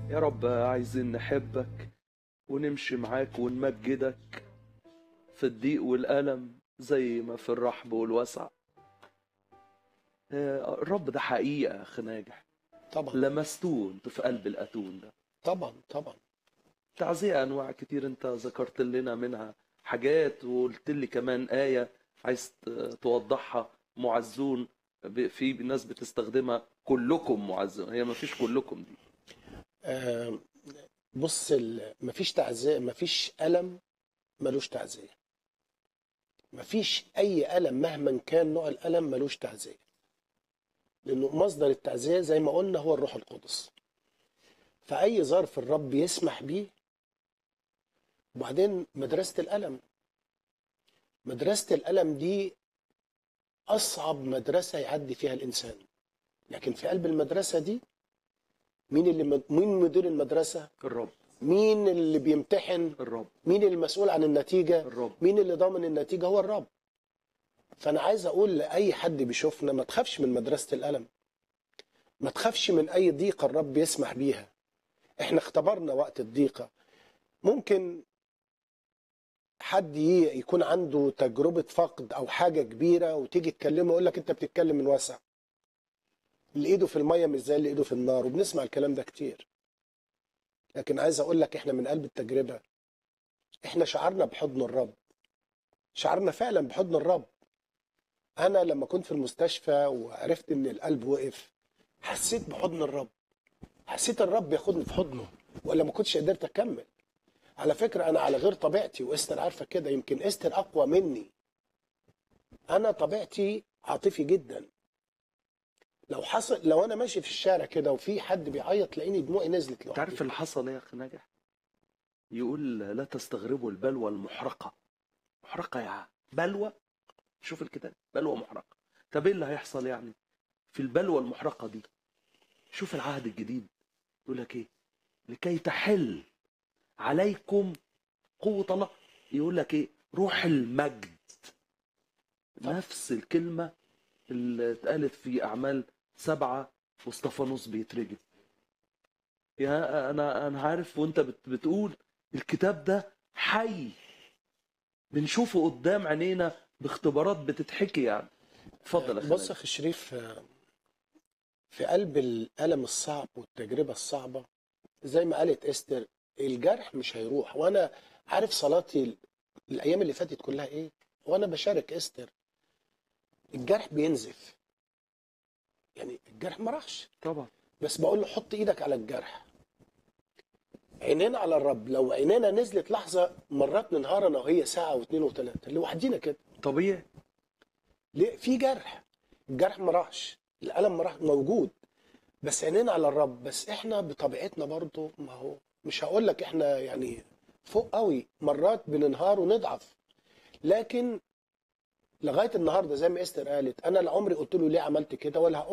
يا رب عايزين نحبك ونمشي معاك ونمجدك في الضيق والألم زي ما في الرحب والوسع آه، الرب ده حقيقة يا أخ ناجح طبعا لمستوه انت في قلب الأتون ده طبعا طبعا تعزية أنواع كتير أنت ذكرت لنا منها حاجات وقلت لي كمان آية عايز ت- توضحها معزون ب- في ناس بتستخدمها كلكم معزون هي ما فيش كلكم دي آه، بص ال- مفيش تعزية مفيش ألم ملوش تعزية مفيش أي ألم مهما كان نوع الألم ملوش تعزية لأنه مصدر التعزية زي ما قلنا هو الروح القدس فأي ظرف الرب يسمح بيه وبعدين مدرسة الألم مدرسة الألم دي أصعب مدرسة يعدي فيها الإنسان لكن في قلب المدرسة دي مين اللي مين مدير المدرسة الرب مين اللي بيمتحن الرب مين المسؤول عن النتيجة الرب مين اللي ضامن النتيجة هو الرب فأنا عايز أقول لأي حد بيشوفنا ما تخافش من مدرسة الألم ما تخافش من أي ضيقة الرب يسمح بيها إحنا اختبرنا وقت الضيقة ممكن حد ي- يكون عنده تجربة فقد أو حاجة كبيرة وتيجي تكلمه يقول لك أنت بتتكلم من واسع اللي إيده في المية مش زي اللي إيده في النار وبنسمع الكلام ده كتير لكن عايز أقول لك إحنا من قلب التجربة إحنا شعرنا بحضن الرب شعرنا فعلا بحضن الرب انا لما كنت في المستشفى وعرفت ان القلب وقف حسيت بحضن الرب حسيت الرب ياخدني في حضنه ولا ما كنتش قدرت اكمل على فكره انا على غير طبيعتي واستر عارفه كده يمكن استر اقوى مني انا طبيعتي عاطفي جدا لو حصل لو انا ماشي في الشارع كده وفي حد بيعيط تلاقيني دموعي نزلت انت عارف لوحدي اللي حصل ايه يا اخ ناجح يقول لا تستغربوا البلوى المحرقه محرقه يا بلوى شوف الكتاب بلوى محرقه طب ايه اللي هيحصل يعني في البلوى المحرقه دي شوف العهد الجديد يقول لك ايه لكي تحل عليكم قوه الله يقول لك ايه روح المجد نفس الكلمه اللي اتقالت في اعمال سبعه واستفانوس بيترجم يا انا انا عارف وانت بت- بتقول الكتاب ده حي بنشوفه قدام عينينا باختبارات بتتحكي يعني اتفضل يا اخي بص يا ناجي. اخي شريف آه، في قلب الالم الصعب والتجربه الصعبه زي ما قالت استر الجرح مش هيروح وانا عارف صلاتي ال- الايام اللي فاتت كلها ايه وانا بشارك استر الجرح بينزف يعني الجرح ما راحش طبعا بس بقول له حط ايدك على الجرح عينينا على الرب لو عينينا نزلت لحظه مرات ننهار انا وهي ساعه واثنين وثلاثه لوحدينا كده طبيعي ليه في جرح الجرح ما راحش الالم ما راح موجود بس عينينا على الرب بس احنا بطبيعتنا برضو ما هو مش هقول لك احنا يعني فوق قوي مرات بننهار ونضعف لكن لغايه النهارده زي ما استر قالت انا لا عمري قلت له ليه عملت كده ولا هقول